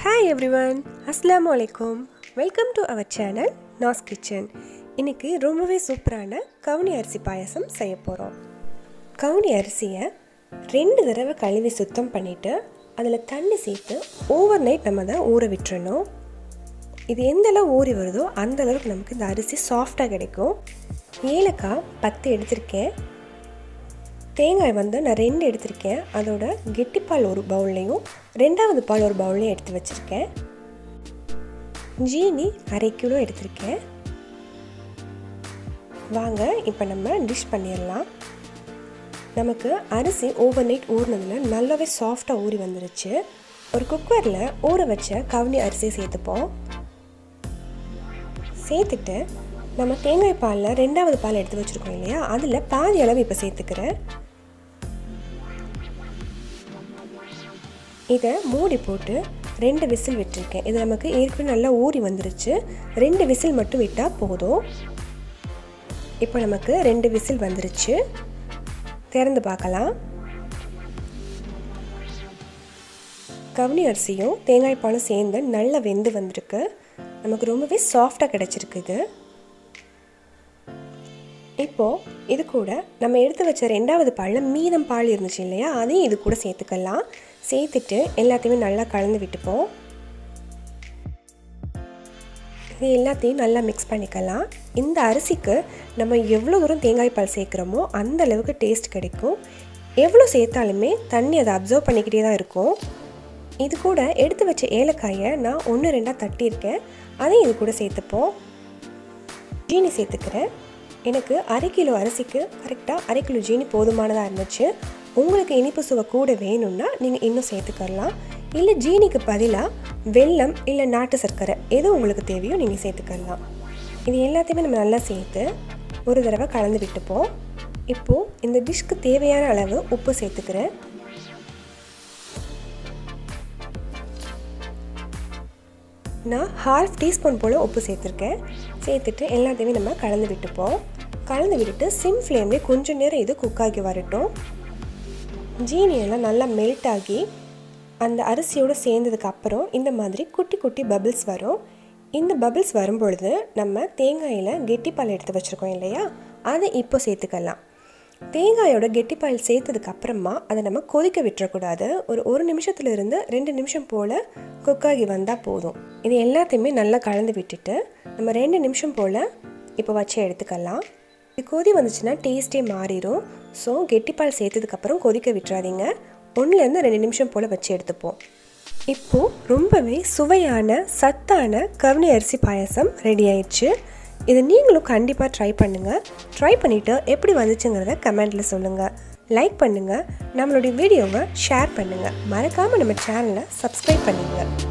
hi everyone அஸ்ஸலாமு அலைக்கும் welcome to our channel Naz kitchen இன்னைக்கு ரொம்பவே சூப்பரான கவுனி அரிசி பாயசம் செய்ய போகிறோம் கவுனி அரிசியை ரெண்டு தடவை கழுவி சுத்தம் பண்ணிவிட்டு அதில் தண்ணி சேர்த்து ஓவர் நைட் நம்ம அதை ஊற விட்டுறணும் இது எந்த அளவு ஊறி வருதோ அந்த அளவுக்கு நமக்கு இந்த அரிசி சாஃப்டாக கிடைக்கும் ஏலக்காய் பத்து எடுத்திருக்கேன் தேங்காய் வந்து நான் ரெண்டு எடுத்திருக்கேன் அதோட கெட்டிப்பால் ஒரு பவுல்லையும் ரெண்டாவது பால் ஒரு பவுல்லையும் எடுத்து வச்சுருக்கேன் ஜீனி அரை கிலோ எடுத்திருக்கேன் வாங்க இப்போ நம்ம டிஷ் பண்ணிடலாம் நமக்கு அரிசி ஓவர் நைட் ஊறினதில் நல்லாவே சாஃப்டாக ஊறி வந்துருச்சு ஒரு குக்கரில் ஊற வச்ச கவுனி அரிசியை சேர்த்துப்போம் சேர்த்துட்டு நம்ம தேங்காய் பாலில் ரெண்டாவது பால் எடுத்து வச்சுருக்கோம் இல்லையா அதில் பாதி அளவு இப்போ சேர்த்துக்கிறேன் இதை மூடி போட்டு ரெண்டு விசில் விட்டுருக்கேன் இது நமக்கு ஏற்கனவே நல்லா ஊறி வந்துருச்சு ரெண்டு விசில் மட்டும் விட்டால் போதும் இப்போ நமக்கு ரெண்டு விசில் வந்துருச்சு திறந்து பார்க்கலாம் கவுனி அரிசியும் தேங்காய் பாலும் சேர்ந்து நல்லா வெந்து வந்திருக்கு நமக்கு ரொம்பவே சாஃப்டாக கிடச்சிருக்குது இப்போது இது கூட நம்ம எடுத்து வச்ச ரெண்டாவது பாலில் மீதம் பால் இருந்துச்சு இல்லையா அதையும் இது கூட சேர்த்துக்கலாம் சேர்த்துட்டு எல்லாத்தையுமே நல்லா கலந்து விட்டுப்போம் இது எல்லாத்தையும் நல்லா மிக்ஸ் பண்ணிக்கலாம் இந்த அரிசிக்கு நம்ம எவ்வளோ தூரம் தேங்காய் பால் சேர்க்குறோமோ அந்த அளவுக்கு டேஸ்ட் கிடைக்கும் எவ்வளோ சேர்த்தாலுமே தண்ணி அதை அப்சர்வ் பண்ணிக்கிட்டே தான் இருக்கும் இது கூட எடுத்து வச்ச ஏலக்காயை நான் ஒன்று ரெண்டாக தட்டியிருக்கேன் அதையும் இது கூட சேர்த்துப்போம் ஜீனி சேர்த்துக்கிறேன் எனக்கு அரை கிலோ அரிசிக்கு கரெக்டாக அரை கிலோ ஜீனி போதுமானதாக இருந்துச்சு உங்களுக்கு இனிப்பு சுவை கூட வேணும்னா நீங்கள் இன்னும் சேர்த்துக்கலாம் இல்லை ஜீனிக்கு பதிலாக வெல்லம் இல்லை நாட்டு சர்க்கரை எது உங்களுக்கு தேவையோ நீங்கள் சேர்த்துக்கலாம் இது எல்லாத்தையுமே நம்ம நல்லா சேர்த்து ஒரு தடவை கலந்து விட்டுப்போம் இப்போது இந்த டிஷ்க்கு தேவையான அளவு உப்பு சேர்த்துக்கிறேன் நான் ஹாஃப் டீஸ்பூன் போல் உப்பு சேர்த்துருக்கேன் சேர்த்துட்டு எல்லாத்தையுமே நம்ம கலந்து விட்டுப்போம் கலந்து விட்டுட்டு சிம் ஃப்ளேம்லேயே கொஞ்சம் நேரம் இது குக் ஆகி வரட்டும் ஜீனியெல்லாம் நல்லா மெல்ட் ஆகி அந்த அரிசியோடு சேர்ந்ததுக்கு அப்புறம் இந்த மாதிரி குட்டி குட்டி பபிள்ஸ் வரும் இந்த பபிள்ஸ் வரும்பொழுது நம்ம தேங்காயில் கெட்டிப்பால் எடுத்து வச்சுருக்கோம் இல்லையா அதை இப்போ சேர்த்துக்கலாம் தேங்காயோட கெட்டிப்பால் சேர்த்ததுக்கு அப்புறமா அதை நம்ம கொதிக்க விட்டுறக்கூடாது ஒரு ஒரு நிமிஷத்துலேருந்து ரெண்டு நிமிஷம் போல் குக்காகி வந்தால் போதும் இது எல்லாத்தையுமே நல்லா கலந்து விட்டுட்டு நம்ம ரெண்டு நிமிஷம் போல் இப்போ வச்சு எடுத்துக்கலாம் இது கொதி வந்துச்சுன்னா டேஸ்ட்டே மாறிடும் ஸோ கெட்டிப்பால் சேர்த்ததுக்கப்புறம் கொதிக்க விட்டுறாதீங்க ஒன்றுலேருந்து ரெண்டு நிமிஷம் போல் வச்சு எடுத்துப்போம் இப்போது ரொம்பவே சுவையான சத்தான கவுனி அரிசி பாயசம் ரெடி ஆயிடுச்சு இதை நீங்களும் கண்டிப்பாக ட்ரை பண்ணுங்கள் ட்ரை பண்ணிவிட்டு எப்படி வந்துச்சுங்கிறத கமெண்ட்டில் சொல்லுங்கள் லைக் பண்ணுங்கள் நம்மளுடைய வீடியோவை ஷேர் பண்ணுங்கள் மறக்காமல் நம்ம சேனலை சப்ஸ்கிரைப் பண்ணுங்கள்